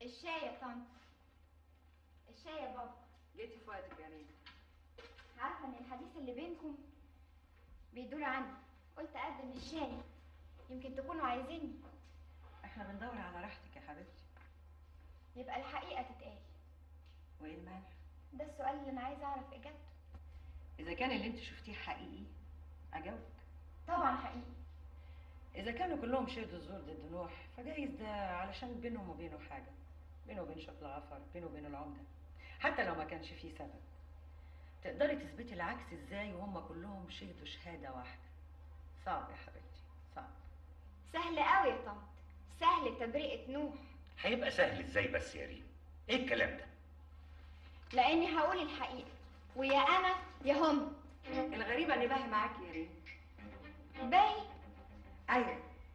الشاي يا طنط الشاي يا بابا جيتي في وقتك يا ريم عارفه ان الحديث اللي بينكم بيدور عني قلت اقدم الشاي يمكن تكونوا عايزيني احنا بندور على راحتك يا حبيبتي يبقى الحقيقه تتقال وايه المانع ده السؤال اللي انا عايزه اعرف اجابته اذا كان اللي انت شفتيه حقيقي اجاوبك طبعا حقيقي اذا كانوا كلهم شهدوا الزور ضد نوح فجايز ده علشان بينهم وبينه حاجه بينه وبين شكل عفر بينه وبين العمده حتى لو ما كانش فيه سبب تقدري تثبتي العكس ازاي وهم كلهم شهدوا شهاده واحده صعب يا حبيبتي صعب سهل قوي يا طنط سهل تبرئه نوح هيبقى سهل ازاي بس يا ريم ايه الكلام ده لاني هقول الحقيقه ويا انا يا هم الغريبه اني باهي معاكي يا ريم باهي ايوه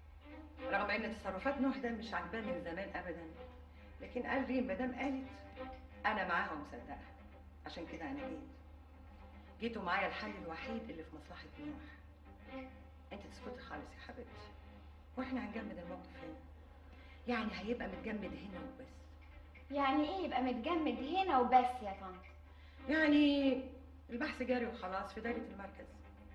رغم ان تصرفات نوح ده مش عجباني من زمان ابدا لكن قال ريم مدام قالت انا معاها ومصدقها عشان كده انا جيت جيتوا معايا الحل الوحيد اللي في مصلحه نوح انت تسكتي خالص يا حبيبتي واحنا هنجمد الموقف هنا يعني هيبقى متجمد هنا وبس يعني ايه يبقى متجمد هنا وبس يا طنط يعني البحث جاري وخلاص في دايره المركز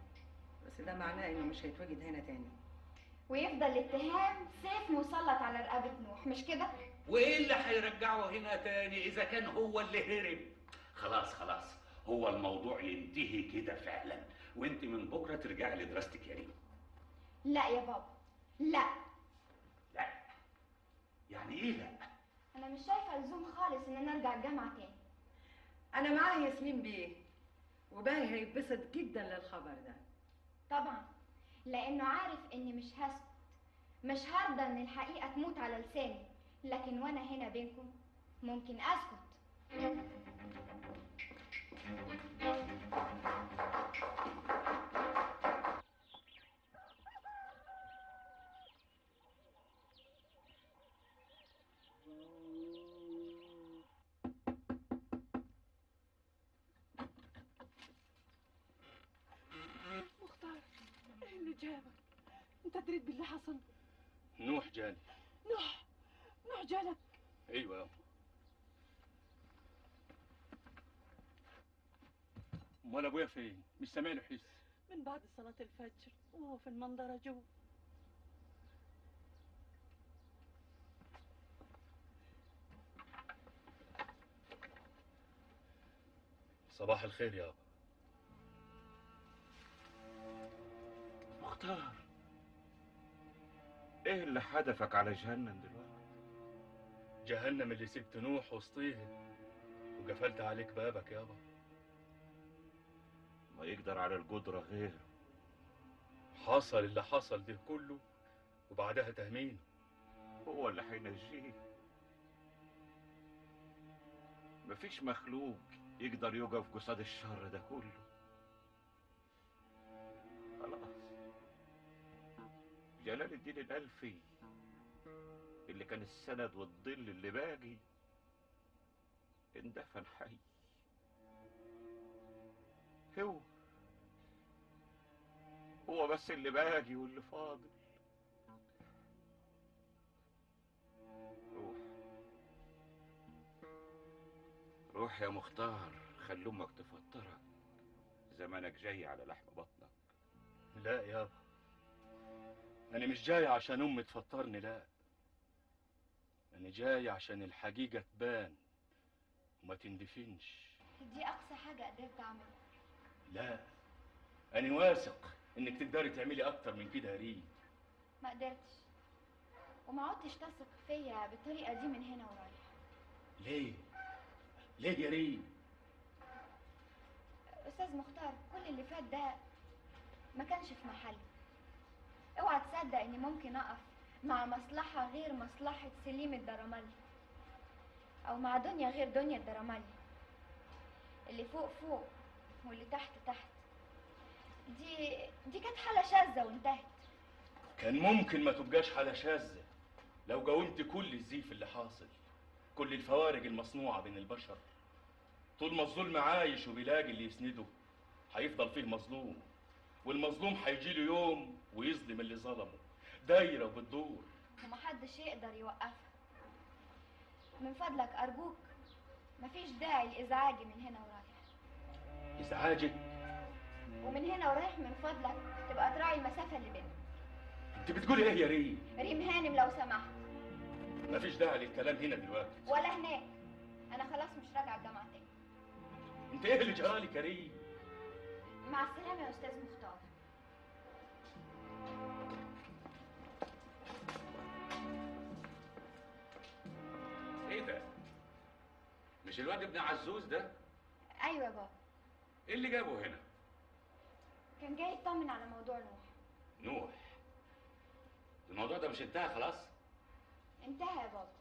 بس ده معناه انه مش هيتوجد هنا تاني ويفضل الاتهام سيف مسلط على رقبه نوح مش كده وايه اللي هيرجعه هنا تاني اذا كان هو اللي هرب خلاص خلاص هو الموضوع ينتهي كده فعلا وانت من بكره ترجعي لدراستك يا ريم لا يا بابا لا لا يعني ايه لا انا مش شايفه لزوم خالص ان انا ارجع الجامعه تاني انا معاه ياسمين بيه وباهي هيتبسط جدا للخبر ده طبعا لانه عارف اني مش هسكت مش هرضى ان الحقيقه تموت على لساني لكن وانا هنا بينكم ممكن اسكت مختار ايه اللي جابك انت دريت باللي حصل نوح جاني نوح نوح جالك ايوه يابا امال ابويا فين مش سامع له حس من بعد صلاة الفجر وهو في المنظرة جوا صباح الخير يابا مختار ايه اللي حدفك على جهنم دلوقتي جهنم اللي سبت نوح وسطيها وقفلت عليك بابك يابا ما يقدر على القدرة غيره حصل اللي حصل ده كله وبعدها تهمين هو اللي هينجيه مفيش مخلوق يقدر يقف قصاد الشر ده كله خلاص جلال الدين الألفي اللي كان السند والظل اللي باقي اندفن حي هو هو بس اللي باقي واللي فاضل روح روح يا مختار خلي امك تفطرك زمانك جاي على لحم بطنك لا يابا انا مش جاي عشان امي تفطرني لا انا جاي عشان الحقيقة تبان وما تندفنش دي اقصى حاجه قدرت اعملها لا انا واثق انك تقدري تعملي اكتر من كده يا ريم ما قدرتش وما عدتش تثق فيا بالطريقه دي من هنا ورايح ليه ليه يا ريم استاذ مختار كل اللي فات ده ما كانش في محله اوعى تصدق اني ممكن اقف مع مصلحه غير مصلحه سليم الدرمالي او مع دنيا غير دنيا الدرمالي اللي فوق فوق واللي تحت تحت دي دي كانت حاله شاذه وانتهت كان ممكن ما تبقاش حالة شاذة لو جاوبت كل الزيف اللي حاصل كل الفوارق المصنوعة بين البشر طول ما الظلم عايش وبيلاقي اللي يسنده هيفضل فيه مظلوم والمظلوم هيجيله يوم ويظلم اللي ظلمه دايرة وبتدور ومحدش يقدر يوقفها من فضلك ارجوك مفيش داعي لازعاجي من هنا ورايح ازعاجك ومن هنا ورايح من فضلك تبقى تراعي المسافه اللي بيننا انت بتقولي ايه يا ريم ريم هانم لو سمحت مفيش داعي للكلام هنا دلوقتي ولا هناك انا خلاص مش راجعه الجامعه تاني انت ايه اللي جرالك يا ريم مع السلامه يا استاذ مختار ايه ده مش الواد ابن عزوز ده ايوه يا بابا ايه اللي جابه هنا كان جاي يطمن على موضوع نوح نوح الموضوع ده مش انتهى خلاص انتهى يا بابا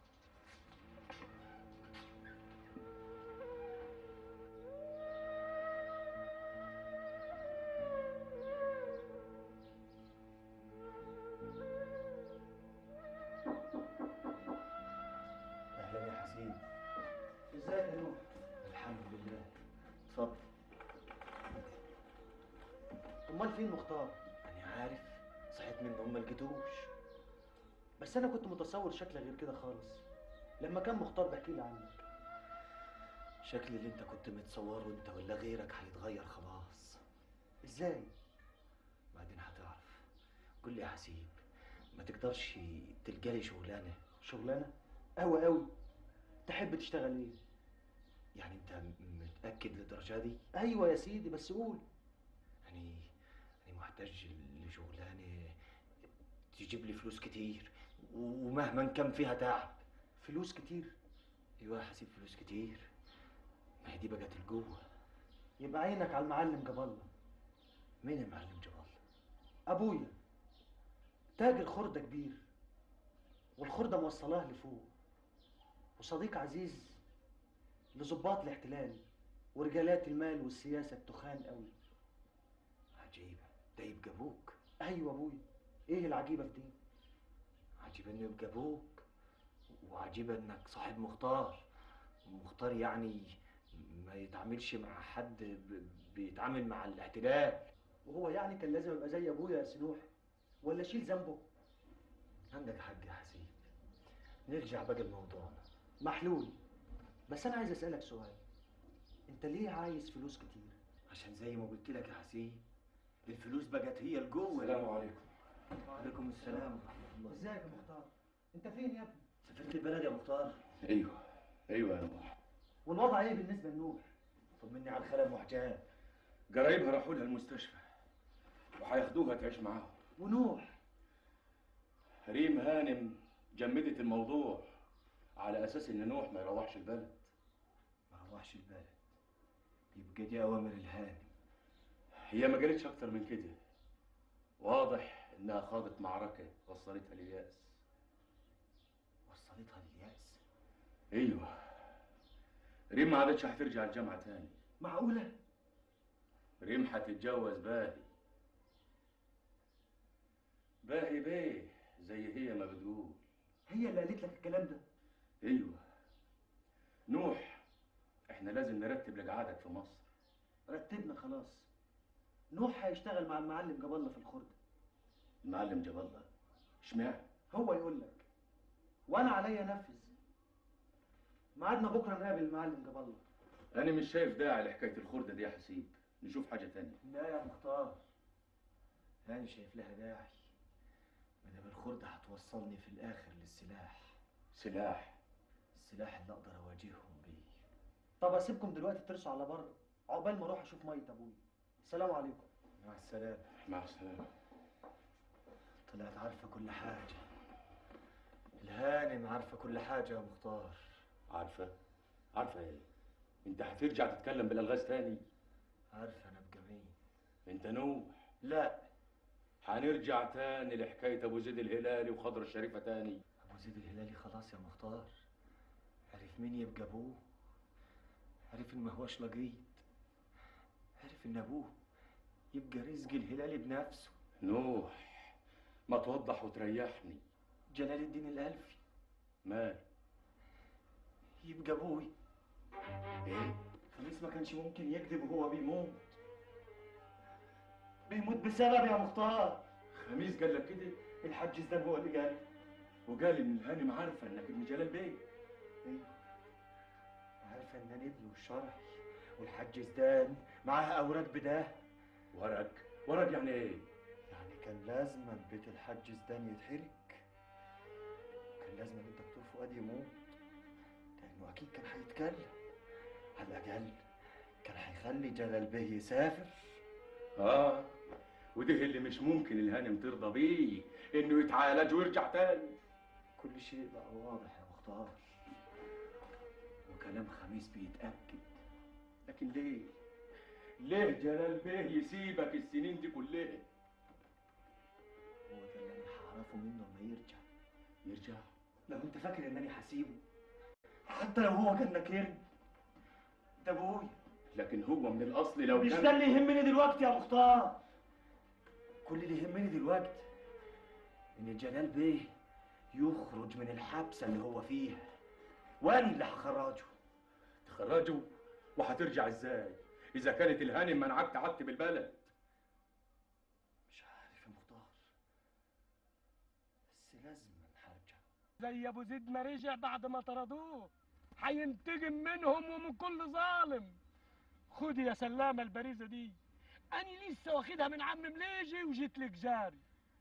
اهلا يا حسين ازيك يا نوح الحمد لله اتفضل امال فين مختار انا عارف صحيت من النوم ما لقيتوش بس انا كنت متصور شكل غير كده خالص لما كان مختار بيحكي لي عنك شكل اللي انت كنت متصوره انت ولا غيرك هيتغير خلاص ازاي بعدين هتعرف قول لي يا حسين ما تقدرش تلقى لي شغلانه شغلانه قوي قوي تحب تشتغل ايه يعني انت م- متاكد للدرجه دي ايوه يا سيدي بس قول يعني انا محتاج لشغلانه تجيب لي فلوس كتير ومهما كان فيها تعب فلوس كتير ايوه يا حسين فلوس كتير ما هي دي بقت الجوه يبقى عينك على المعلم جاب الله مين المعلم جبال ابويا تاجر خردة كبير والخردة موصلاه لفوق وصديق عزيز لضباط الاحتلال ورجالات المال والسياسة التخان قوي عجيبه ده يبقى ابوك ايوه ابويا ايه العجيبة في دي عجيب انه يبقى ابوك وعجيب انك صاحب مختار مختار يعني ما يتعاملش مع حد ب- بيتعامل مع الاحتلال وهو يعني كان لازم يبقى زي ابويا يا سنوح ولا شيل ذنبه عندك حق يا حسين نرجع بقى لموضوعنا محلول بس انا عايز اسالك سؤال انت ليه عايز فلوس كتير عشان زي ما قلت لك يا حسين الفلوس بقت هي الجوه السلام عليكم وعليكم السلام ورحمه الله ازيك يا مختار انت فين يا ابني سافرت البلد يا مختار ايوه ايوه يا نوح والوضع ايه بالنسبه لنوح طمني على الخالة وحجان قرايبها راحوا لها المستشفى وهياخدوها تعيش معاهم ونوح ريم هانم جمدت الموضوع على اساس ان نوح ما يروحش البلد ما روحش البلد يبقى دي اوامر الهانم هي ما قالتش اكتر من كده واضح انها خاضت معركه وصلتها للياس وصلتها للياس ايوه ريم ما عادتش هترجع الجامعه تاني معقوله ريم هتتجوز باهي باهي بيه زي هي ما بتقول هي اللي قالت لك الكلام ده ايوه نوح احنا لازم نرتب لقعدك في مصر رتبنا خلاص نوح هيشتغل مع المعلم جاب الله في الخردة المعلم جاب الله اشمعنى هو يقول لك وانا عليا انفذ ميعادنا بكره نقابل المعلم جاب الله انا مش شايف داعي لحكايه الخرده دي يا حسيب نشوف حاجه تانية لا يا مختار انا شايف لها داعي ما دام الخردة هتوصلني في الاخر للسلاح سلاح السلاح اللي اقدر اواجههم بيه طب اسيبكم دلوقتي ترسوا على بره عقبال ما اروح اشوف ميه ابويا السلام عليكم مع السلامة مع السلامه طلعت عارفة كل حاجة الهانم عارفة كل حاجة يا مختار عارفه عارفه ايه انت هترجع تتكلم بالالغاز تاني عارفة انا ابقى مين انت نوح لا هنرجع تاني لحكايه ابو زيد الهلالي وخضر الشريفه تاني ابو زيد الهلالي خلاص يا مختار عرف مين يبقى ابوه عرف ان ما هوش لقيط عرف ان ابوه يبقى رزق الهلالي بنفسه نوح ما توضح وتريحني جلال الدين الالفي مال يبقى ابوي ايه خميس ما كانش ممكن يكذب وهو بيموت بيموت بسبب يا مختار خميس قال لك كده الحاج زدان هو اللي قال وقال ان الهانم عارفه انك ابن جلال بيه ايوه وعارفه ان انا ابنه الشرعي والحاج زدان معاه اوراق بده ورق ورق يعني ايه يعني كان لازم بيت الحاج زدان يتحرق كان لازم الدكتور فؤاد يموت لانه اكيد كان هيتكلم على الاقل كان هيخلي جلال بيه يسافر اه وده اللي مش ممكن الهانم ترضى بيه انه يتعالج ويرجع تاني كل شيء بقى واضح يا مختار وكلام خميس بيتاكد لكن ليه ليه جلال بيه يسيبك السنين دي كلها هو ده اللي انا هعرفه منه لما يرجع يرجع لو انت فاكر انني هسيبه حتى لو هو كان نكرني ده ابويا لكن هو من الاصل لو مش كان ده اللي يهمني دلوقتي يا مختار كل اللي يهمني دلوقتي ان جلال بيه يخرج من الحبسه اللي هو فيها وانا اللي هخرجه تخرجه وهترجع ازاي اذا كانت الهانم منعك تعتب البلد مش عارف يا مختار بس لازم هرجع زي ابو زيد ما رجع بعد ما طردوه هينتقم منهم ومن كل ظالم خدي يا سلامة البريزة دي أنا لسه واخدها من عم مليجي وجيت لك جاري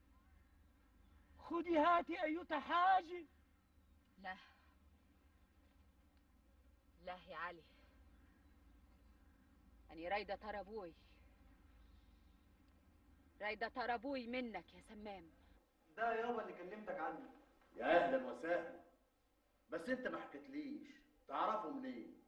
خدي هاتي أيتها حاجة لا لا يا علي أني رايدة ترى أبوي رايدة ترى أبوي منك يا سمام ده يابا اللي كلمتك عنه يا اهلا وسهلا بس انت ما حكيتليش تعرفه منين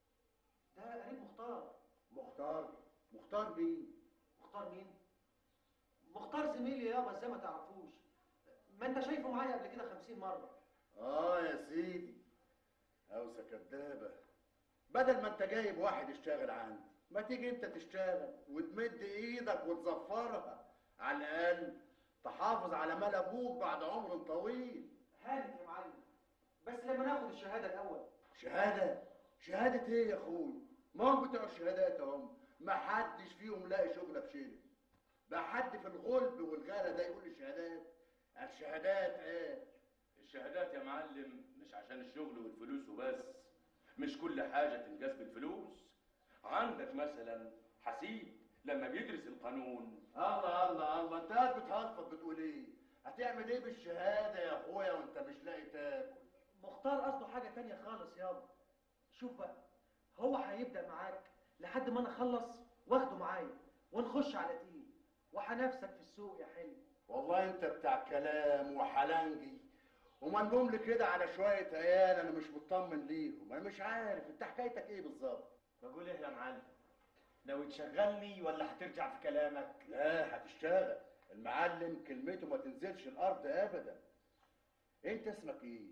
ده قريب مختار مختار مختار مين مختار مين؟ مختار زميلي يابا ازاي ما تعرفوش ما انت شايفه معايا قبل كده خمسين مرة اه يا سيدي هوسه كدابه بدل ما انت جايب واحد يشتغل عندي ما تيجي انت تشتغل وتمد ايدك وتزفرها على الاقل تحافظ على مال ابوك بعد عمر طويل هانت يا معلم بس لما ناخد الشهادة الأول شهاده شهاده ايه يا اخوي ما هم بتوع الشهادات اهم ما حدش فيهم لاقي شغله بشيله ده حد في الغلب والغلا ده يقول لي شهادات الشهادات ايه الشهادات يا معلم مش عشان الشغل والفلوس وبس مش كل حاجة تنجز بالفلوس عندك مثلا حسيب لما بيدرس القانون الله الله الله انت قاعد بتهفض بتقول ايه هتعمل ايه بالشهاده يا اخويا وانت مش لاقي تاكل مختار قصده حاجة تانية خالص يابا شوف بقى هو هيبدأ معاك لحد ما انا اخلص واخده معايا ونخش على تقيل وهنافسك في السوق يا حلو والله انت بتاع كلام وحلنجي ومنهم لي كده على شويه عيال انا مش مطمن ليهم انا مش عارف انت حكايتك ايه بالظبط بقول ايه يا معلم ناوي تشغلني ولا هترجع في كلامك لا هتشتغل المعلم كلمته ما تنزلش الارض ابدا انت اسمك ايه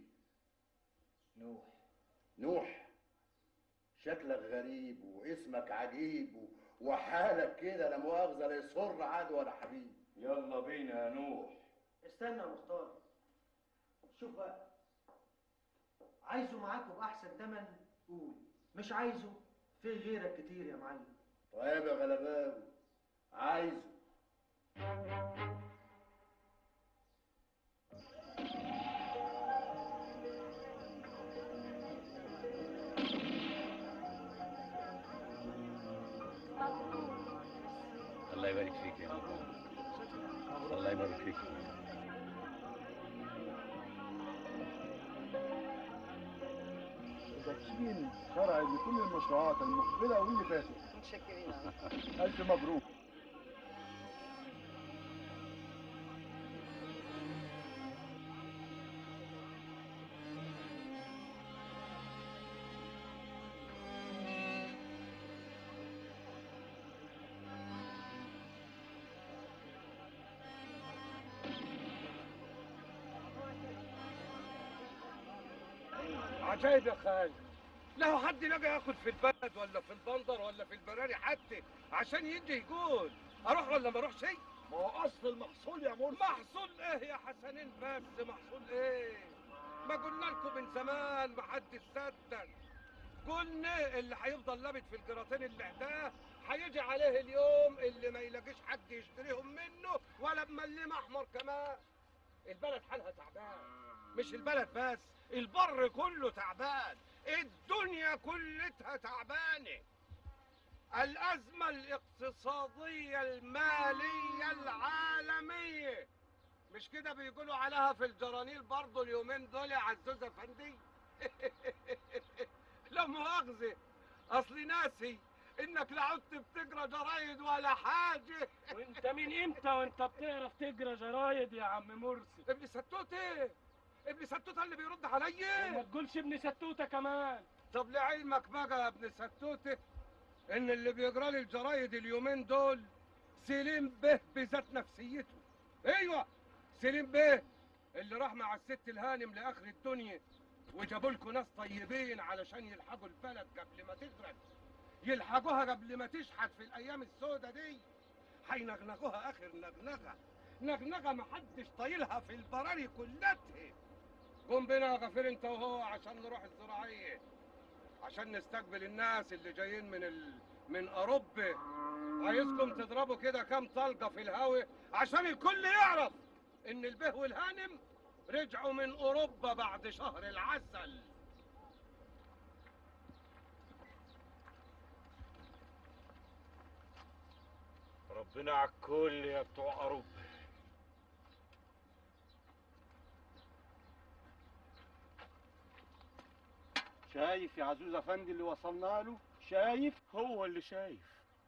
نوح نوح شكلك غريب واسمك عجيب و- وحالك كده لا مؤاخذه لا يسر عدو ولا حبيب يلا بينا يا نوح استنى يا مختار شوف بقى عايزه معاك وبأحسن تمن قول مش عايزه في غيرك كتير يا معلم طيب يا غلباوي عايزه الله يبارك فيك يا مبروك الله يبارك فيك تدشين شرعي لكل المشروعات المقبلة واللي فاتت متشكرين ألف مبروك عجايب يا خالد له حد لقى ياخد في البلد ولا في البندر ولا في البراري حتى عشان يجي يقول اروح ولا ما اروحش ما هو أصل المحصول يا مرسي محصول ايه يا حسنين بس محصول ايه ما قلنا لكم من زمان ما حدش صدق قلنا اللي هيفضل لابت في الجراتين اللي احداه هيجي عليه اليوم اللي ما يلاقيش حد يشتريهم منه ولا بمليم احمر كمان البلد حالها تعبان مش البلد بس البر كله تعبان الدنيا كلها تعبانه الأزمة الاقتصادية المالية العالمية مش كده بيقولوا عليها في الجرانيل برضه اليومين دول يا عزوز افندي لا مؤاخذة أصلي ناسي إنك لا عدت بتقرا جرايد ولا حاجة وانت من امتى وانت بتعرف تقرا جرايد يا عم مرسي ابن ستوتة ابن ستوتة اللي بيرد عليا ما تقولش ابن ستوتة كمان طب لعلمك بقى يا ابن ستوتة ان اللي بيقرا لي الجرايد اليومين دول سليم به بذات نفسيته ايوه سليم به اللي راح مع الست الهانم لاخر الدنيا وجابوا لكم ناس طيبين علشان يلحقوا البلد قبل ما تغرق يلحقوها قبل ما تشحت في الايام السوداء دي هينغنغوها اخر نغنغه نغنغه محدش طايلها في البراري كلها قوم بينا يا غفير انت وهو عشان نروح الزراعيه عشان نستقبل الناس اللي جايين من ال... من اوروبا عايزكم تضربوا كده كام طلقه في الهوا عشان الكل يعرف ان البه والهانم رجعوا من اوروبا بعد شهر العسل ربنا على الكل يا بتوع اوروبا شايف يا عزوز افندي اللي وصلنا له شايف هو اللي شايف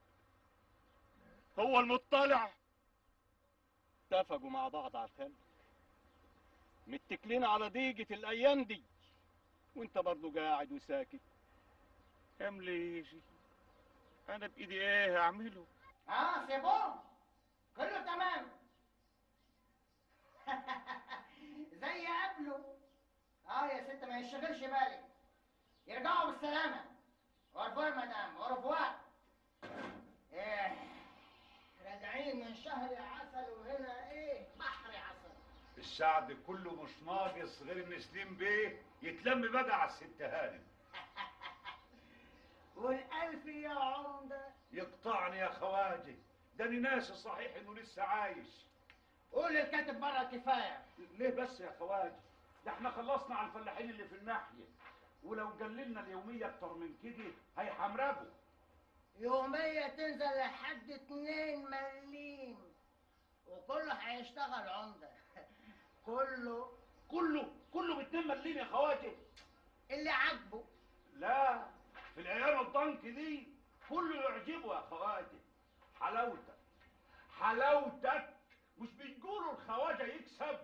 هو المطلع اتفقوا مع بعض على الخل متكلين على ضيقة الايام دي وانت برضو قاعد وساكت امليجي انا بايدي ايه اعمله اه سيبون كله تمام زي قبله اه يا ست ما يشغلش بالك يرجعوا بالسلامة اورفوار مدام اورفوار ايه راجعين من شهر عسل وهنا ايه بحر عسل السعد كله مش ناقص غير ان سليم بيه يتلم بقى على الست هانم والالف يا عمده يقطعني يا خواجه ده انا ناسي صحيح انه لسه عايش قول للكاتب بره كفايه ليه بس يا خواجه ده احنا خلصنا على الفلاحين اللي في الناحيه ولو قللنا اليوميه اكتر من كده هيحمرجوا يومية تنزل لحد اتنين مليم وكله هيشتغل عمدة كله كله كله باتنين مليم يا خواجه اللي عاجبه لا في العيال الضنك دي كله يعجبه يا خواجه حلاوتك حلاوتك مش بيقولوا الخواجه يكسب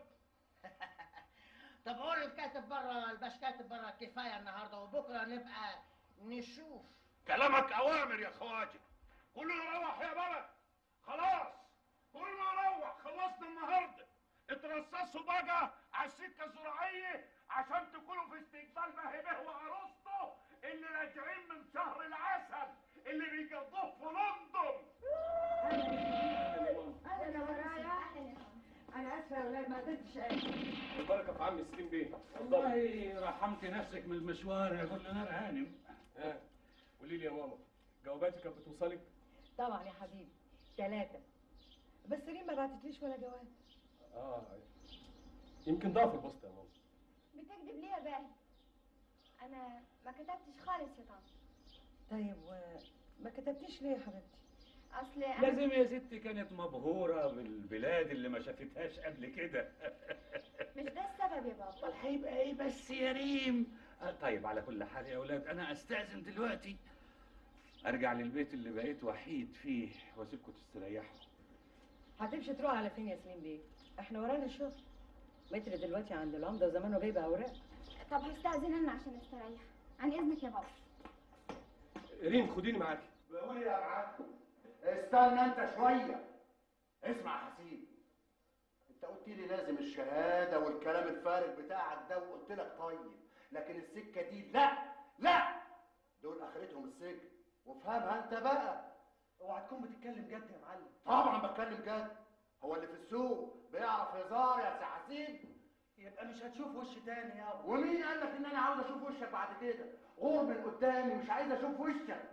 طب قول الكاتب بره الباش كاتب بره كفاية النهاردة وبكرة نبقى نشوف كلامك اوامر يا خواجه كله يروح يا بلد خلاص كله يروح خلصنا النهارده اترصصوا بقى على السكه الزراعيه عشان تكونوا في استقبال مهبه وعروسته اللي راجعين من شهر العسل اللي بيقضوه في لندن اهلا يا ورايا انا اسفه يا ولاد ما قدرتش اجي البركه في عم سليم بيه والله رحمت نفسك من المشوار يا كل نار هانم ها قولي لي يا ماما جواباتي كانت بتوصلك طبعا يا حبيبي ثلاثة بس ريم ما بعتتليش ولا جواب اه يمكن ضاع في البوسطه يا ماما بتكذب ليه يا باهي انا ما كتبتش خالص يا طنط طيب وما كتبتيش ليه يا حبيبتي اصل انا لازم يا ستي كانت مبهورة بالبلاد اللي ما شافتهاش قبل كده مش ده السبب يا بابا هيبقى ايه بس يا ريم آه، طيب على كل حال يا اولاد انا استاذن دلوقتي ارجع للبيت اللي بقيت وحيد فيه واسيبكم تستريحوا هتمشي تروح على فين يا سليم بيه احنا ورانا الشغل متر دلوقتي عند العمده وزمانه جايب اوراق طب هستأذن انا عشان استريح عن اذنك يا بابا ريم خديني معاكي بقول يا معلم استنى انت شويه اسمع يا حسين انت قلت لي لازم الشهاده والكلام الفارغ بتاعك ده وقلت لك طيب لكن السكه دي لا لا دول اخرتهم السجن وافهمها انت بقى اوعى تكون بتتكلم جد يا معلم طبعا بتكلم جد هو اللي في السوق بيعرف هزار يا سي حسين يبقى مش هتشوف وش تاني يابا ومين قال لك ان انا عاوز اشوف وشك بعد كده غور من قدامي مش عايز اشوف وشك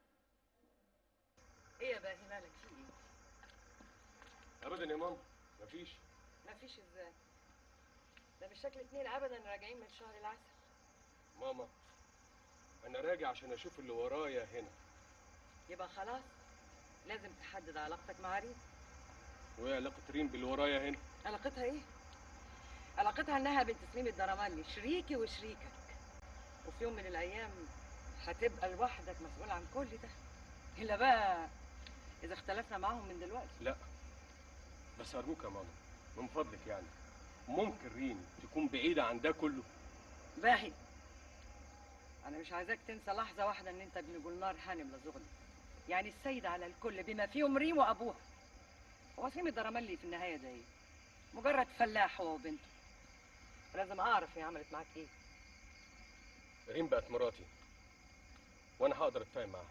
ايه يا باهي مالك في ايه؟ ابدا يا ماما مفيش مفيش ازاي؟ ده مش شكل اتنين ابدا راجعين من شهر العسل ماما انا راجع عشان اشوف اللي ورايا هنا يبقى خلاص لازم تحدد علاقتك مع ريم وايه علاقه ريم باللي ورايا هنا علاقتها ايه علاقتها انها بنت سليم الدرمالي شريكي وشريكك وفي يوم من الايام هتبقى لوحدك مسؤول عن كل ده الا بقى اذا اختلفنا معاهم من دلوقتي لا بس ارجوك يا ماما من فضلك يعني ممكن ريم تكون بعيده عن ده كله باهي انا مش عايزاك تنسى لحظه واحده ان انت ابن جولنار هانم لزغني يعني السيد على الكل بما فيهم ريم وابوها هو سليم الدرمالي في النهايه ده ايه مجرد فلاح هو وبنته لازم اعرف هي عملت معاك ايه ريم بقت مراتي وانا هقدر اتفاهم معاها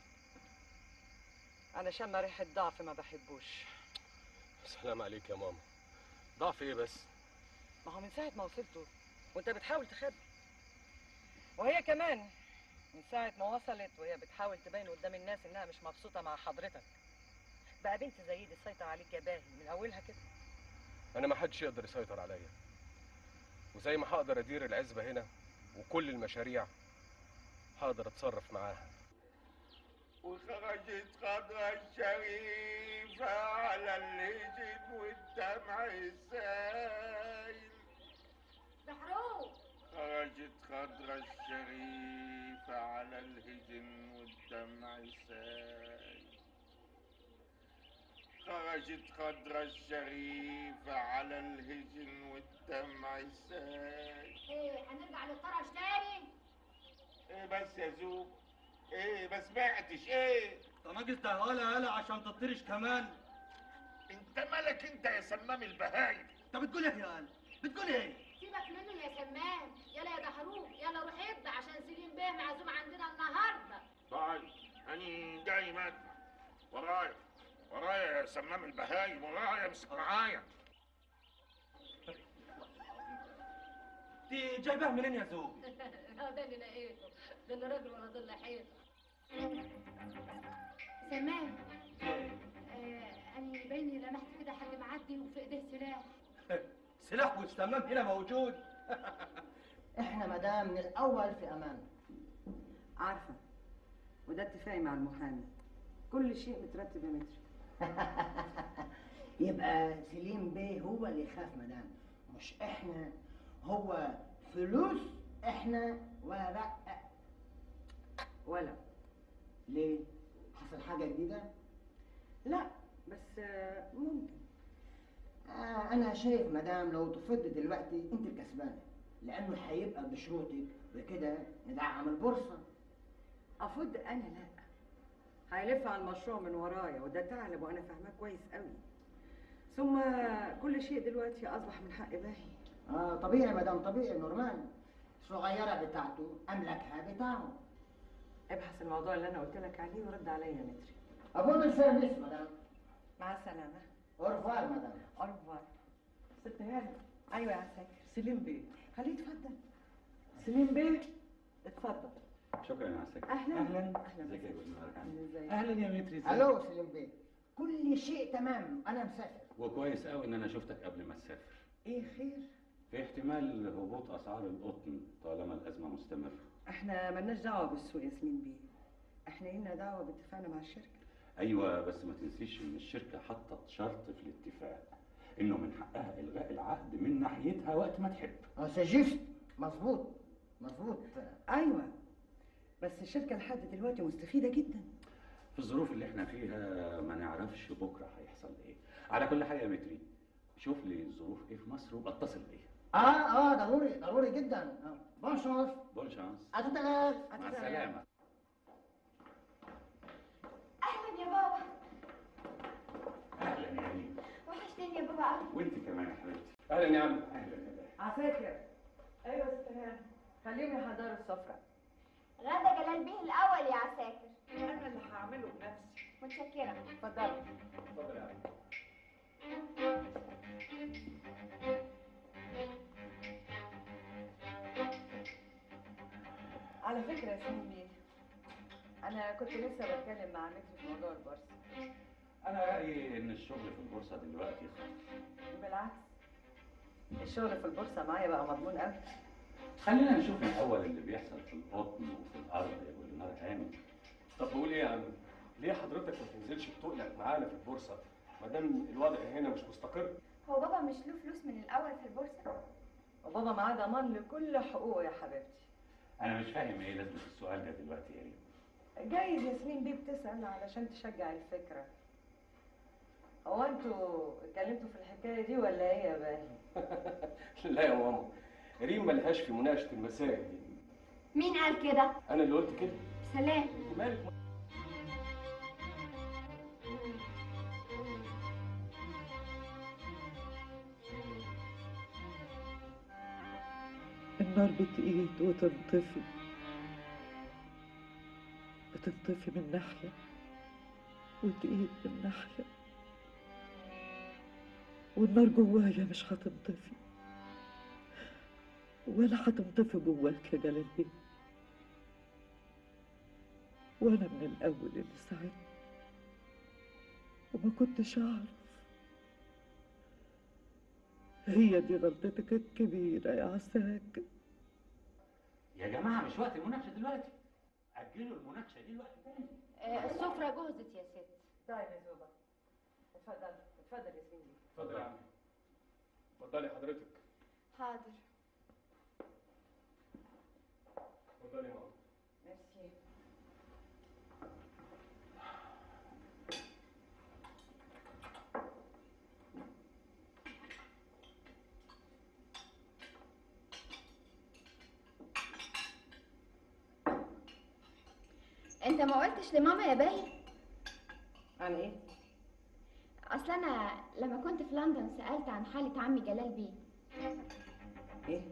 انا شم ريحه ضعف ما بحبوش سلام عليك يا ماما ضعف ايه بس ما هو من ساعه ما وصلتوا وانت بتحاول تخبي وهي كمان من ساعه ما وصلت وهي بتحاول تبين قدام الناس انها مش مبسوطه مع حضرتك بقى بنت زي دي تسيطر عليك يا باهي من اولها كده انا ما حدش يقدر يسيطر عليا وزي ما هقدر ادير العزبه هنا وكل المشاريع هقدر اتصرف معاها وخرجت خضرة الشريفة على الهجن والدمع السايل زحروق خرجت خضرة الشريفة على الهجن والدمع السايل خرجت خضرة الشريفة على الهجن والدمع السايل ايه هنرجع للطرش تاني ايه بس يا زوب ايه ما سمعتش ايه ده ناقص ده ولا هلا عشان تطرش كمان انت مالك انت يا سمام البهايم انت بتقول ايه يا هلا بتقول ايه سيبك منه يا سمان يلا يا دحروق يلا روح ابدا عشان سليم بيه معزوم عندنا النهارده طيب أنا جاي مدفع ورايا ورايا يا سمام البهايم ورايا امسك معايا دي جايبها منين يا زوب ده اللي لقيته ده اللي راجل ولا ضل حيط سمان آه انا بايني لمحت كده حد معدي وفي ايديه سلاح سلاح والسمام هنا موجود احنا مدام من الاول في امان عارفه وده اتفاقي مع المحامي كل شيء مترتب يا متر يبقى سليم بيه هو اللي يخاف مدام مش احنا هو فلوس احنا ولا لا ولا ليه حصل حاجه جديده لا بس آه، ممكن آه انا شايف مدام لو تفض دلوقتي انت الكسبانه لانه هيبقى بشروطك وكده ندعم البورصه افض انا لا هيلف على المشروع من ورايا وده ثعلب وانا فاهماه كويس قوي ثم كل شيء دلوقتي اصبح من حق باهي اه طبيعي مدام طبيعي نورمال صغيره بتاعته املكها بتاعه ابحث الموضوع اللي انا قلت لك عليه ورد عليا يا متري افضل السيرفيس مدام مع السلامه اورفوار مدام اورفوار ست هاني ايوه يا عساكر سليم بيه خليه يتفضل سليم بيه اتفضل شكرا يا عساكر اهلا اهلا اهلا ازيك يا ابن ازيك اهلا يا متري الو سليم بيه كل شيء تمام انا مسافر وكويس قوي ان انا شفتك قبل ما تسافر ايه خير في احتمال هبوط اسعار القطن طالما الازمه مستمره احنا ملناش دعوه بالسوق يا سليم بيه احنا لنا دعوه باتفاقنا مع الشركه ايوه بس ما تنسيش ان الشركه حطت شرط في الاتفاق انه من حقها الغاء العقد من ناحيتها وقت ما تحب اه سجفت مظبوط مظبوط ايوه بس الشركه لحد دلوقتي مستفيده جدا في الظروف اللي احنا فيها ما نعرفش بكره هيحصل ايه على كل حال يا متري شوف لي الظروف ايه في مصر وابقى اتصل بيا اه اه ضروري ضروري جدا آه. بون شانس بون شانس اتتغير مع السلامه اهلا يا بابا اهلا يا ريم وحشتني يا بابا قوي وانت كمان يا حبيبتي اهلا يا عم اهلا يا باشا عساكر ايوه يا ست هاني خليهم يحضروا السفره غدا جلال بيه الاول يا عساكر انا اللي هعمله بنفسي متشكره اتفضلي اتفضل يا عم على فكره يا سليم بيه انا كنت لسه بتكلم مع متر في موضوع البورصه انا رايي ان الشغل في البورصه دلوقتي خطر بالعكس الشغل في البورصه معايا بقى مضمون قوي خلينا نشوف الاول اللي بيحصل في القطن وفي الارض يا ابو النار هاني طب بقول ايه يا عم ليه حضرتك ما تنزلش بتقلك معانا في البورصه ما دام الوضع هنا مش مستقر هو بابا مش له فلوس من الاول في البورصه وبابا معاه ضمان لكل حقوقه يا حبيبتي انا مش فاهم ايه لازمه السؤال ده دلوقتي يا ريم جايز ياسمين دي بتسأل علشان تشجع الفكرة هو انتوا اتكلمتوا في الحكاية دي ولا ايه يا باهي؟ لا يا ماما ريم ملهاش في مناقشه المسائل دي مين قال كده انا اللي قلت كده سلام انت مالك النار بتقيد وتنطفي بتنطفي من ناحية وتقيد من ناحية والنار جوايا مش هتنطفي ولا هتنطفي جواك يا جلال بيه وانا من الاول اللي ساعدني وما كنتش اعرف هي دي غلطتك الكبيرة يا عساك يا جماعه مش وقت المناقشه دلوقتي اجلوا المناقشه دي لوقت تاني آه، السفرة جهزت يا ست طيب يا زوبة اتفضل اتفضل ياسمين دي اتفضل يا عم اتفضلي حضرتك حاضر اتفضلي يا ماما ميرسي انت ما قلتش لماما يا باهي عن ايه؟ اصل انا لما كنت في لندن سالت عن حاله عمي جلال بيه ايه؟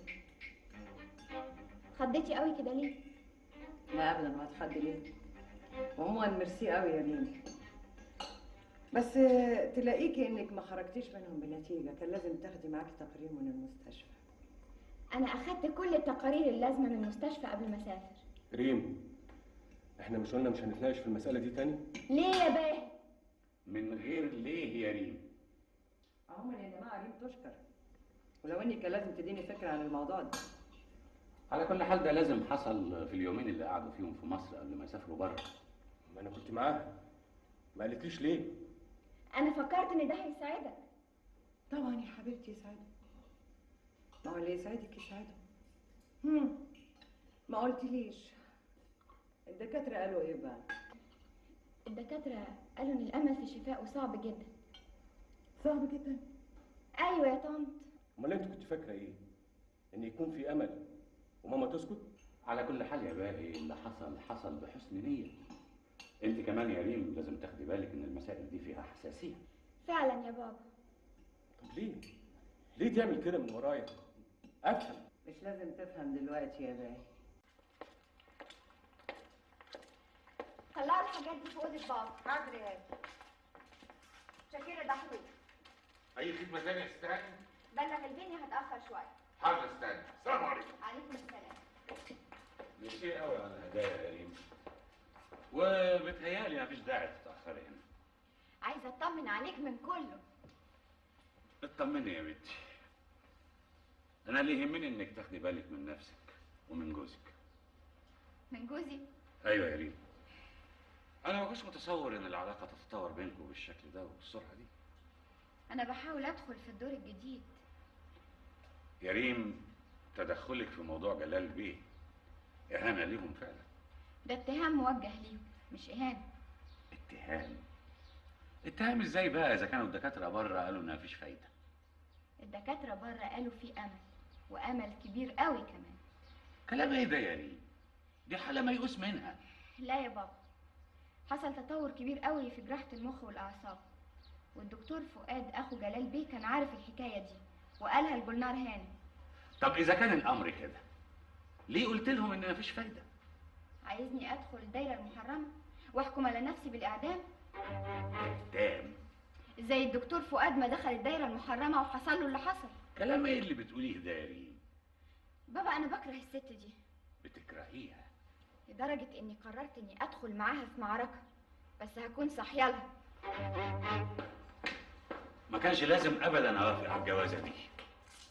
خضيتي قوي كده ليه لا ابدا ما تخدي ليه وعموما ميرسي قوي يا ريم بس آه، تلاقيكي انك ما خرجتيش منهم بنتيجه كان لازم تاخدي معاكي تقرير من المستشفى انا اخدت كل التقارير اللازمه من المستشفى قبل ما اسافر ريم احنا مش قلنا مش هنتناقش في المساله دي تاني ليه يا باهي من غير ليه يا ريم عموما يا جماعه ريم تشكر ولو اني كان لازم تديني فكره عن الموضوع ده على كل حال ده لازم حصل في اليومين اللي قعدوا فيهم في مصر قبل ما يسافروا بره ما انا كنت معاها ما قالتليش ليه انا فكرت ان ده هيساعدك طبعا يا حبيبتي يسعدك ما هو اللي يسعدك يسعده هم ما قلتليش الدكاتره قالوا ايه بقى الدكاتره قالوا ان الامل في شفائه صعب جدا صعب جدا ايوه يا طنط امال انت كنت فاكره ايه ان يكون في امل وماما تسكت على كل حال يا باقي اللي حصل حصل بحسن نية انت كمان يا ريم لازم تاخدي بالك ان المسائل دي فيها حساسية فعلا يا بابا طب ليه ليه تعمل كده من ورايا افهم مش لازم تفهم دلوقتي يا باي طلعوا الحاجات دي في اوضه بابا حاضر يا شاكيرة دحروج اي خدمه ثانيه يا استاذ بلغ البنية هتاخر شويه حاضر استاذ السلام عليكم عليكم السلام ميرسي قوي على الهدايا يا ريم وبتهيالي مفيش داعي تتأخري هنا عايزه اطمن عليك من كله اطمني يا بنتي انا اللي يهمني انك تاخدي بالك من نفسك ومن جوزك من جوزي ايوه يا ريم انا ما كنتش متصور ان العلاقه تتطور بينكم بالشكل ده وبالسرعه دي انا بحاول ادخل في الدور الجديد يا ريم تدخلك في موضوع جلال بيه اهانه ليهم فعلا ده اتهام موجه ليهم مش اهانه اتهام اتهام ازاي بقى اذا كانوا الدكاتره بره قالوا ان مفيش فايده الدكاتره بره قالوا في امل وامل كبير قوي كمان كلام ايه ده يا ريم دي حاله ميؤوس منها لا يا بابا حصل تطور كبير قوي في جراحه المخ والاعصاب والدكتور فؤاد اخو جلال بيه كان عارف الحكايه دي وقالها لجولنار هاني طب اذا كان الامر كده ليه قلت لهم ان مفيش فايده عايزني ادخل الدايره المحرمه واحكم على نفسي بالاعدام اعدام زي الدكتور فؤاد ما دخل الدايره المحرمه وحصل له اللي حصل كلام ايه اللي بتقوليه ده يا ريم بابا انا بكره الست دي بتكرهيها لدرجه اني قررت اني ادخل معاها في معركه بس هكون صاحيه لها ما كانش لازم ابدا اوافق على الجوازه دي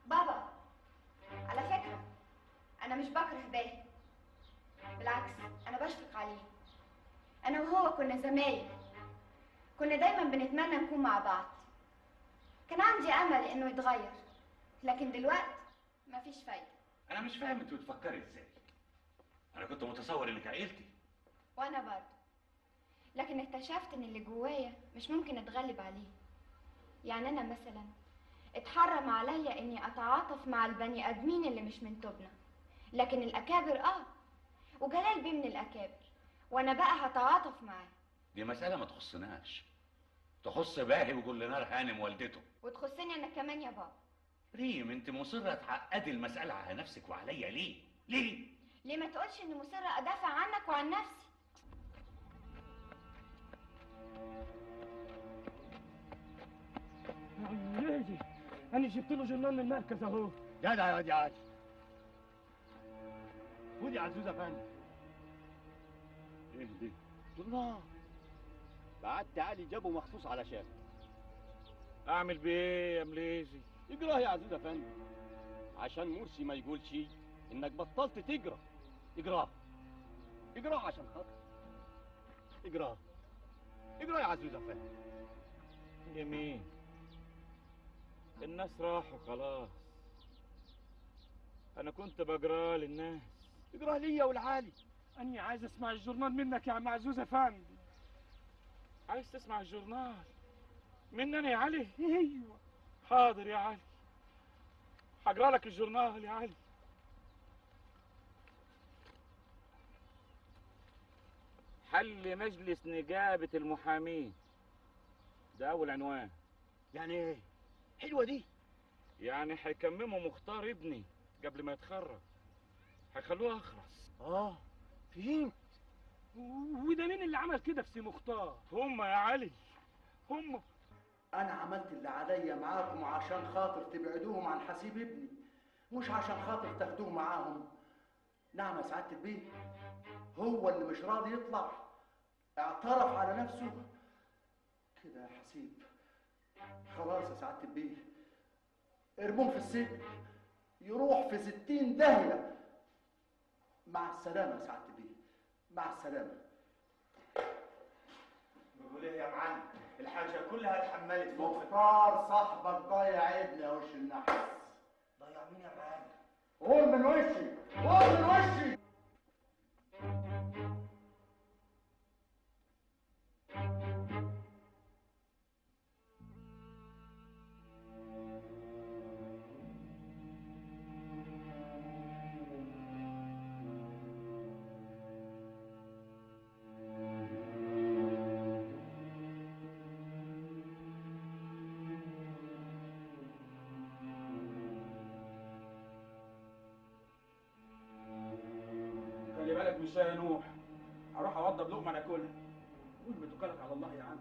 بابا على فكرة أنا مش بكره باهي بالعكس أنا بشفق عليه أنا وهو كنا زمايل كنا دايما بنتمنى نكون مع بعض كان عندي أمل إنه يتغير لكن دلوقتي مفيش فايدة انا مش فاهم انت بتفكري ازاي انا كنت متصور انك عقلتي وأنا برضه لكن اكتشفت إن اللي جوايا مش ممكن أتغلب عليه يعني أنا مثلا اتحرم عليا إني أتعاطف مع البني آدمين اللي مش من تبنا لكن الأكابر آه وجلال بيه من الأكابر وأنا بقى هتعاطف معاه دي مسألة ما تخصناش تخص باهي وجل نار هانم والدته وتخصني أنا كمان يا بابا ريم انت مصرة تعقدي المسألة على نفسك وعليا ليه؟ ليه؟ ليه ما تقولش إني مصرة أدافع عنك وعن نفسي ليدي انا جبت له جرنان من المركز اهو جدع يا واد يا عادل خد يا عزوز افندي ايه دي؟ الله بعت علي جابه مخصوص علشان اعمل بايه يا مليزي اجراه يا عزوز افندي عشان مرسي ما يقولش انك بطلت تجرى اجراه اجراه عشان خاطر اجراه اجراه يا عزوز افندي يمين الناس راحوا خلاص انا كنت بجرى للناس اجراه ليا والعالي اني عايز اسمع الجورنال منك يا عم عزوز افندي عايز تسمع الجورنال مني يا علي ايوه حاضر يا علي هجرى لك الجورنال يا علي حل مجلس نجابة المحامين ده أول عنوان يعني ايه؟ حلوة دي يعني هيكمموا مختار ابني قبل ما يتخرج هيخلوه أخرس اه فهمت وده مين اللي عمل كده في سي مختار هم يا علي هم انا عملت اللي عليا معاكم عشان خاطر تبعدوهم عن حسيب ابني مش عشان خاطر تاخدوه معاهم نعم يا سعاده البيه هو اللي مش راضي يطلع اعترف على نفسه كده يا حسيب خلاص يا سعاده البيه ارموه في السجن يروح في ستين داهيه مع السلامه يا سعاده البيه مع السلامه بقول ايه يا معلم الحاجه كلها اتحملت فوق مختار صاحبك ضيع ابني يا وش النحس ضيع مين يا معلم قول من وشي قول من وشي خلي بالك من الشاي يا نوح هروح اوضب لقمه ناكلها قول بتوكلك على الله يا عم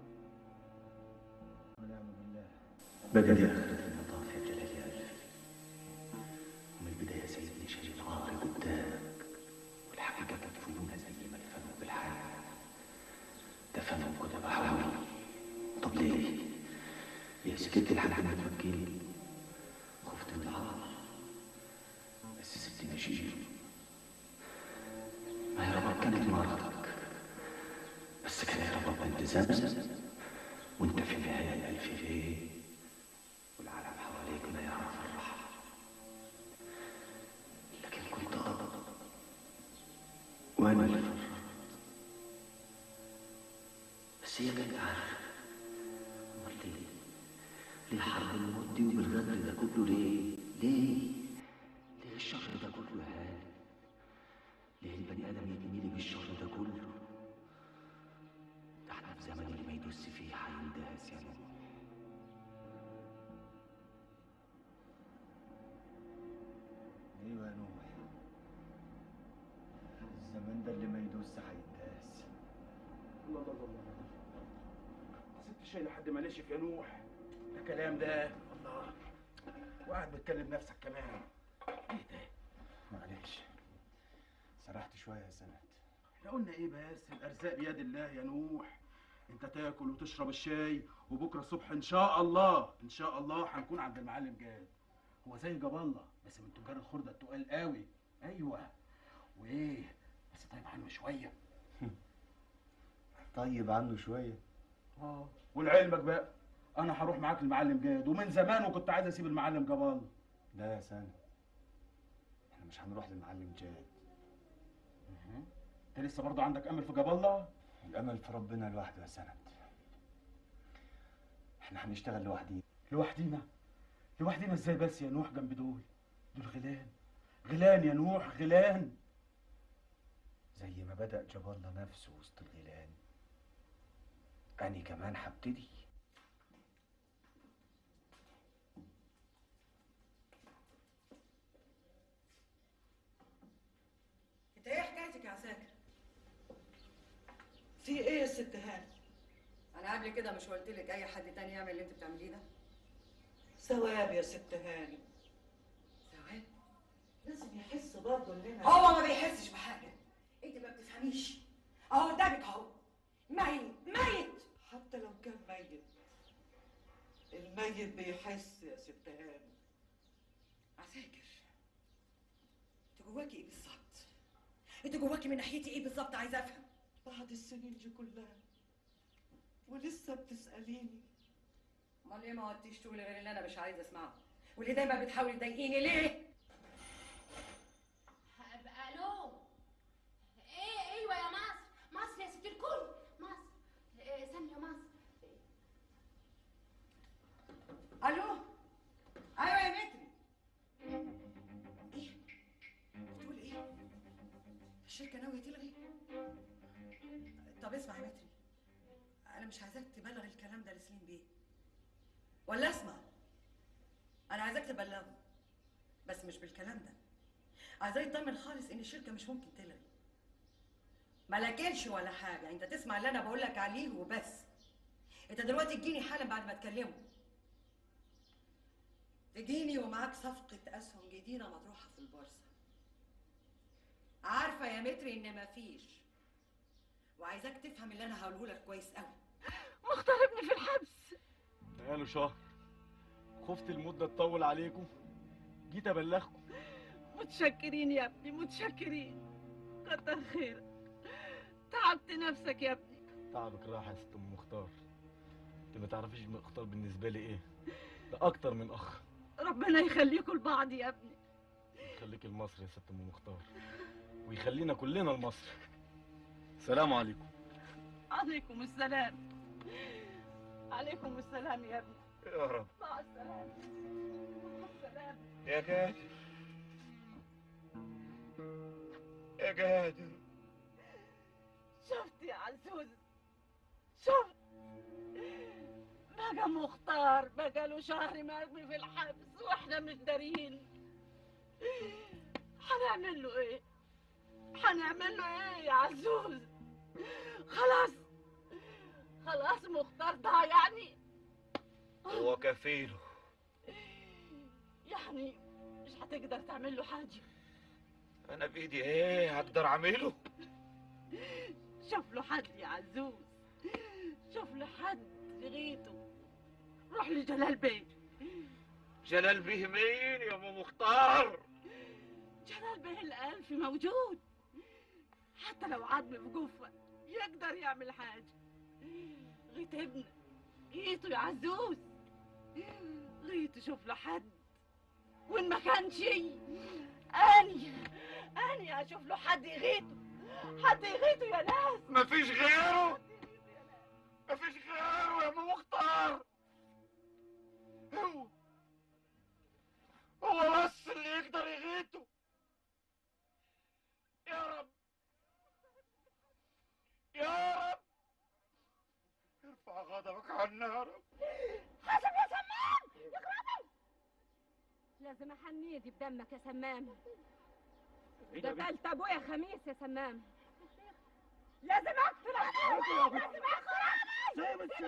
ونعم بالله بدأ آخرة المطاف يا جلال يا ألفي ومن البداية سيدني شيء عار قدامك والحقيقة مدفونة زي ما دفنوا بالحياة دفنوا كده بحول طب ليه؟ ليه سكت لحد ما تبكيني خفت من العار بس سبتني أشيل ما يا رب كانت مرضك بس كان يا رب انت زمزم وانت في النهاية ألف ليه والعالم حواليك لا يعرف الراحة لكن كنت أرضى وأنا اللي فرط بس هي كانت عارفة أمال ليه؟ ليه حرب الموت دي وبالغدر ده كله ليه؟ ليه؟ ليه الشر ده كله يا هاني؟ ليه البني آدم يجنيلي بالشر ده كله؟ ده احنا في زمن اللي ما يدوس فيه هيندهس يا نور ايوه يا نوح الزمان ده اللي ما يدوس هينداس الله الله الله الله سبت الشاي لحد ما نشف يا نوح ده كلام ده الله وقاعد بتكلم نفسك كمان ايه ده معلش سرحت شويه يا سند احنا قلنا ايه بس الارزاق بيد الله يا نوح انت تاكل وتشرب الشاي وبكره الصبح ان شاء الله ان شاء الله هنكون عند المعلم جاد هو زي جاب الله بس من تجار الخردة التقال قوي ايوه وايه بس طيب عنه شويه طيب عنه شويه اه ولعلمك بقى انا هروح معاك المعلم جاد ومن زمان وكنت عايز اسيب المعلم جاب الله لا يا سامي احنا مش هنروح للمعلم جاد انت لسه برضه عندك امل في جاب الله الامل في ربنا لوحده يا سند احنا هنشتغل لوحدينا لوحدينا لوحدينا ازاي بس يا نوح جنب دول دول غلان غلان يا نوح غلان زي ما بدأ جاب الله نفسه وسط الغلان أني كمان هبتدي انت ايه حكايتك يا عساكر؟ في ايه يا ست هاني انا قبل كده مش قلت لك اي حد تاني يعمل اللي انت بتعمليه ده؟ ثواب يا ست هاني ثواب لازم يحس برضه اننا هو ما بيحسش بحاجه انت ما بتفهميش اهو قدامك اهو ميت ميت حتى لو كان ميت الميت بيحس يا ست هاني عساكر انت جواكي ايه بالظبط؟ انت جواكي من ناحيتي ايه بالظبط عايزه افهم بعد السنين دي كلها ولسه بتسأليني امال ليه ما قعدتيش تقولي غير اللي انا مش عايزه اسمعه واللي دايما بتحاولي تضايقيني ليه؟ الو ايه ايوه يا مصر مصر يا ست الكل مصر إيه، ثانيه يا مصر الو ايوه يا متري ايه بتقول ايه الشركه ناويه تلغي طب اسمع يا متري انا مش عايزاك تبلغ الكلام ده لسليم بيه ولا اسمع انا عايزاك تبلغه بس مش بالكلام ده عايزاه يطمن خالص ان الشركه مش ممكن تلغي ما لكنش ولا حاجه انت تسمع اللي انا بقول لك عليه وبس انت دلوقتي تجيني حالا بعد ما تكلمه تجيني ومعاك صفقة أسهم جديدة مطروحة في البورصة عارفة يا متري إن مفيش وعايزاك تفهم اللي أنا هقوله لك كويس قوي مختار ابني في الحبس بقاله شهر خفت المدة تطول عليكم جيت أبلغكم متشكرين يا ابني متشكرين كتر خيرك تعبت نفسك يا ابني تعبك راح يا ست ام مختار انت ما تعرفيش مختار بالنسبة لي ايه ده أكتر من أخ ربنا يخليكم لبعض يا ابني يخليك لمصر يا ست ام مختار ويخلينا كلنا لمصر سلام عليكم عليكم السلام عليكم السلام يا ابني يا رب مع السلامة مع السلامة يا قادر يا قادر شفت يا عزوز شفت بقى مختار بقى له شهر مرمي في الحبس واحنا مش دارين هنعمل له ايه هنعمل له ايه يا عزوز خلاص خلاص مختار ضاع يعني هو كفيله يعني مش هتقدر تعمل له حاجه انا بايدي ايه هقدر اعمله شوف له حد يا عزوز شوف له حد لغيته روح لجلال بيه جلال بيه مين يا ام مختار جلال بيه الألفي موجود حتى لو عاد في جوفة يقدر يعمل حاجة غيت ابنه غيته يا عزوز غيته شوف له حد وإن ما كان شي أني أني أشوف له حد يغيته حد يغيته يا ناس مفيش غيره مفيش غيره يا ام مختار هو هو بس اللي يقدر يغيته يا رب يا رب ارفع غضبك عنا يا رب حسب يا سمام اقربي لازم احنيدي بدمك يا سمام قتلت ابويا خميس يا سمام لازم اقتل ابويا لازم اقتل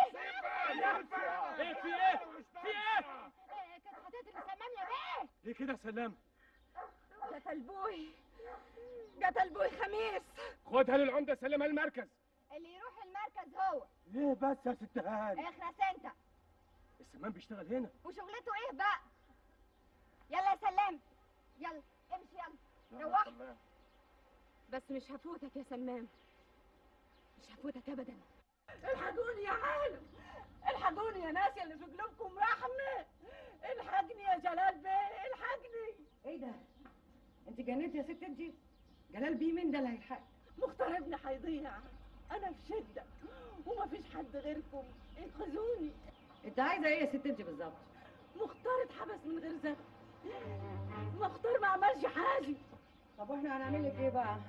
ايه في ايه؟ في ايه؟ كانت هتقتل سمام يا بيه ليه كده يا سلام؟ قتل بوي قتل بوي خميس خدها للعمده سلمها المركز اللي يروح المركز هو ليه بس يا ست هاني؟ اخرس انت السمان بيشتغل هنا وشغلته ايه بقى يلا يا سلام يلا امشي يلا روح بس مش هفوتك يا سمام مش هفوتك ابدا الحقوني يا عالم الحقوني يا ناس اللي في قلوبكم رحمة الحقني يا جلال بيه الحقني ايه ده انت جننت يا ست انت جلال بيه مين ده اللي هيلحق مختار ابني هيضيع انا في شدة ومفيش حد غيركم انقذوني انت عايزه ايه يا ست انت بالظبط مختار اتحبس من غير ذنب مختار ما عملش حاجة طب واحنا هنعمل لك ايه بقى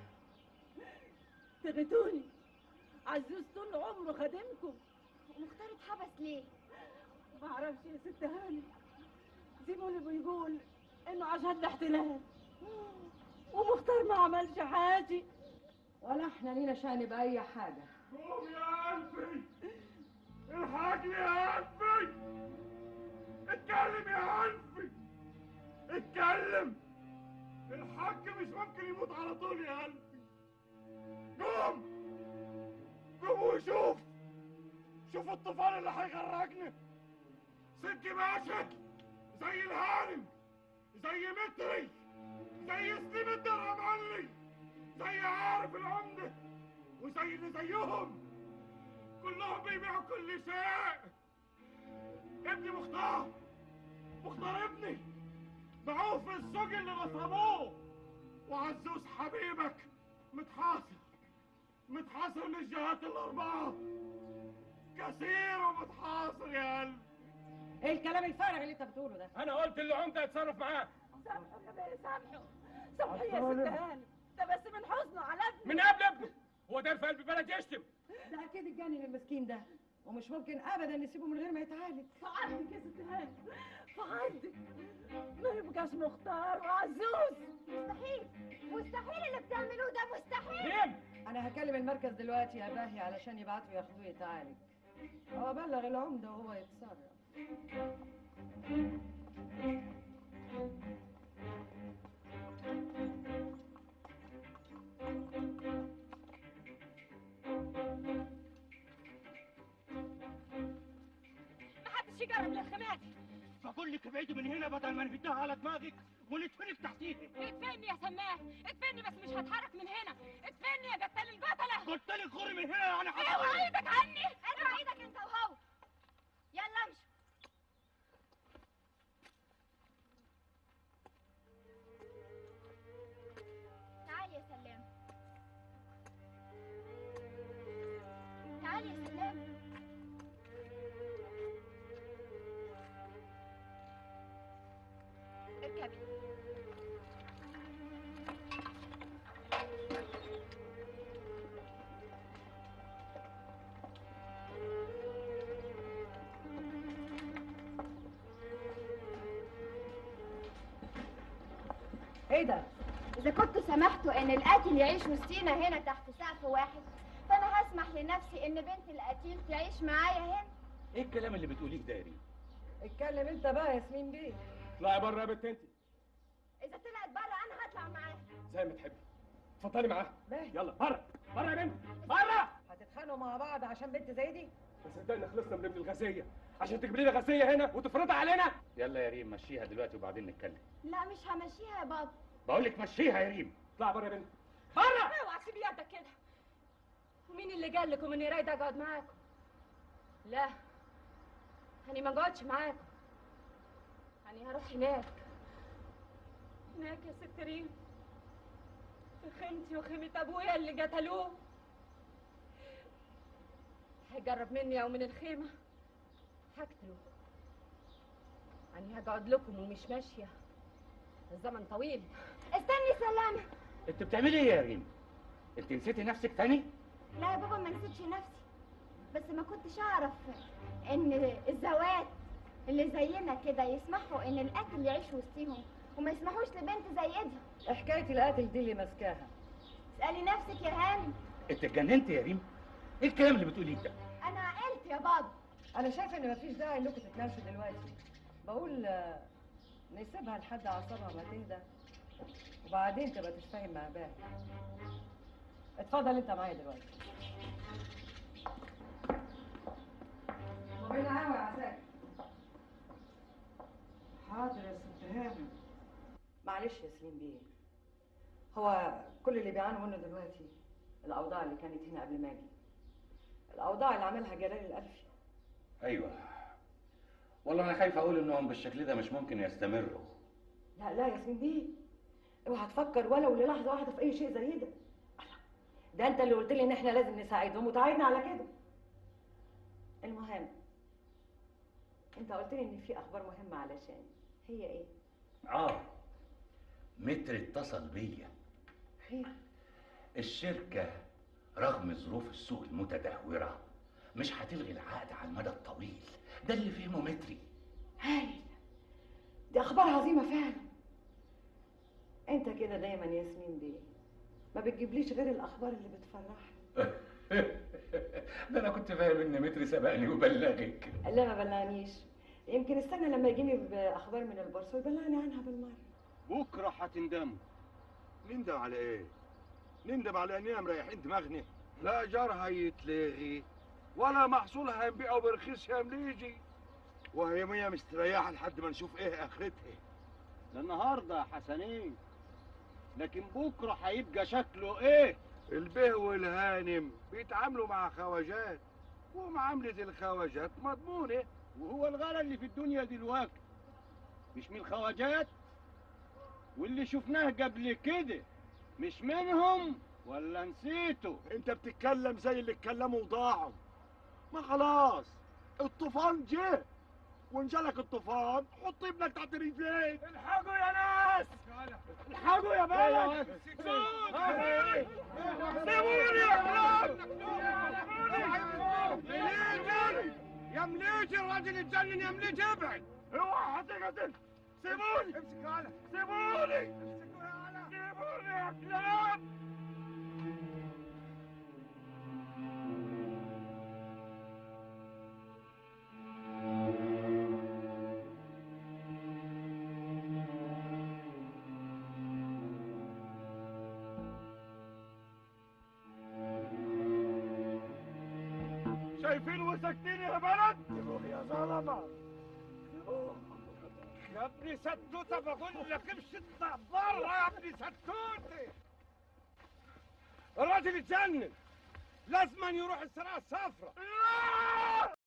تغتوني عزوز طول عمره خادمكم مختار اتحبس ليه ما اعرفش يا ست هاني زميلي بيقول انه عشان الاحتلال ومختار ما عملش حاجه ولا احنا لينا شأن بأي حاجة قوم يا ألفي الحقني يا ألفي اتكلم يا ألفي اتكلم الحق مش ممكن يموت على طول يا ألفي قوم قوم وشوف شوف الطوفان اللي هيغرقنا ست ماشي زي الهانم زي متري زي سليم الدرمالي زي عارف العمدة وزي اللي زيهم كلهم بيبيعوا كل شيء ابني مختار مختار ابني باعوه في السوق اللي نصبوه وعزوز حبيبك متحاصر متحاصر من الجهات الأربعة كثير ومتحاصر يا قلب ايه الكلام الفارغ اللي انت بتقوله ده انا قلت اللي عمده يتصرف معاه سامحوا يا بيه سامحوا سامحوا يا ست هاني ده بس من حزنه على ابني من قبل ابنه هو ده في قلب بلد يشتم ده اكيد اتجنن المسكين ده ومش ممكن ابدا نسيبه من غير ما يتعالج فعندك يا ست هاني فعندك ما يبقاش مختار وعزوز مستحيل مستحيل اللي بتعملوه ده مستحيل انا هكلم المركز دلوقتي يا باهي علشان يبعتوا ياخدوه يتعالج هو بلغ العمدة وهو يتصرف محدش يقرب للخمات بقول لك ابعدي من هنا بدل ما نهدها على دماغك وندفنك تحتيه ادفني يا سماح ادفني بس مش هتحرك من هنا ادفني يا قتال القتله قلت لك غوري من هنا يعني اوعى ايدك عني ارفع ايدك انت وهو يلا امشي تعال يا سلام تعال يا سلام اركبي ايه ده إذا كنتوا سمحتوا إن القاتل يعيش وسطينا هنا تحت سقف واحد فأنا هسمح لنفسي إن بنت القتيل تعيش معايا هنا ايه الكلام اللي بتقوليه ده يا ريم اتكلم انت بقى يا ياسمين بيه اطلعي بره يا بنت انت إذا طلعت بره أنا هطلع معاها زي ما تحبي اتفضلي معاه باهي يلا بره بره يا بنت بره هتتخانقوا مع بعض عشان بنت زي دي صدقني خلصنا من ابن الغازيه عشان تجيب لنا غازيه هنا وتفرضها علينا يلا يا ريم مشيها دلوقتي وبعدين نتكلم لا مش همشيها يا بابا بقول لك مشيها يا ريم اطلع بره يا بنت بره اوعى تسيب يدك كده ومين اللي قال لكم اني رايده اقعد معاكم لا انا ما اقعدش معاكم انا هروح هناك هناك يا ست ريم في خيمتي وخيمة ابويا اللي قتلوه هيجرب مني او من الخيمة هقتله انا هقعد لكم ومش ماشية الزمن طويل استني سلامة انت بتعملي ايه يا ريم انت نسيتي نفسك تاني لا يا بابا ما نسيتش نفسي بس ما كنتش أعرف إن الزوات اللي زينا كده يسمحوا إن القاتل يعيش وسطيهم وما يسمحوش لبنت زي دي حكاية القاتل دي اللي ماسكاها اسألي نفسك يا هانم انت اتجننت يا ريم ايه الكلام اللي بتقوليه ده أنا عقلت يا بابا انا شايفه ان مفيش داعي انكم تتناقشوا دلوقتي بقول آه، نسيبها لحد اعصابها ما تهدى وبعدين تبقى تتفاهم مع باهي اتفضل انت معايا دلوقتي ربنا قوي عساك حاضر يا ست هانم معلش يا سليم بيه هو كل اللي بيعانوا منه دلوقتي الاوضاع اللي كانت هنا قبل ما اجي الاوضاع اللي عملها جلال الالفي ايوه والله انا خايف اقول انهم بالشكل ده مش ممكن يستمروا لا لا يا سليم بيه اوعى تفكر ولو للحظه واحده في اي شيء زي ده ده انت اللي قلت لي ان احنا لازم نساعدهم وتعايدنا على كده المهم انت قلت لي ان في اخبار مهمه علشان هي ايه اه متر اتصل بيا خير الشركة رغم ظروف السوق المتدهورة مش هتلغي العقد على المدى الطويل ده اللي فهمه متري هايل دي اخبار عظيمه فعلا انت كده دايما ياسمين بيه ما بتجيبليش غير الاخبار اللي بتفرحني ده انا كنت فاهم ان متري سبقني وبلغك لا ما بلغنيش يمكن استنى لما يجيني باخبار من البورصه ويبلغني عنها بالمره بكره هتندموا نندم على ايه؟ نندم على اننا مريحين دماغنا لا جار هيتلغي ولا محصول هنبيعه برخيص يا مليجي وهي مية مستريحة لحد ما نشوف ايه اخرتها ده النهارده يا حسنين لكن بكره هيبقى شكله ايه البه والهانم بيتعاملوا مع خواجات ومعاملة الخواجات مضمونة وهو الغلا اللي في الدنيا دلوقتي مش من الخواجات واللي شفناه قبل كده مش منهم ولا نسيته انت بتتكلم زي اللي اتكلموا وضاعوا ما خلاص الطوفان جه وانجلك الطوفان حط ابنك تحت رجليك الحقوا يا ناس الحقوا يا بلد سيبوني يا كلاب مليجي يا مليجي الراجل اتجنن يا مليجي ابعد اوعى حقيقة سيبوني امسك على سيبوني سيبوني يا كلاب شايفين وساكتين يا بلد سيبوني يا ظلمه يا ابني ستوته بقول لك امشي اطلع بره يا ابني ستوته الراجل اتجنن لازم يروح السراء الصفراء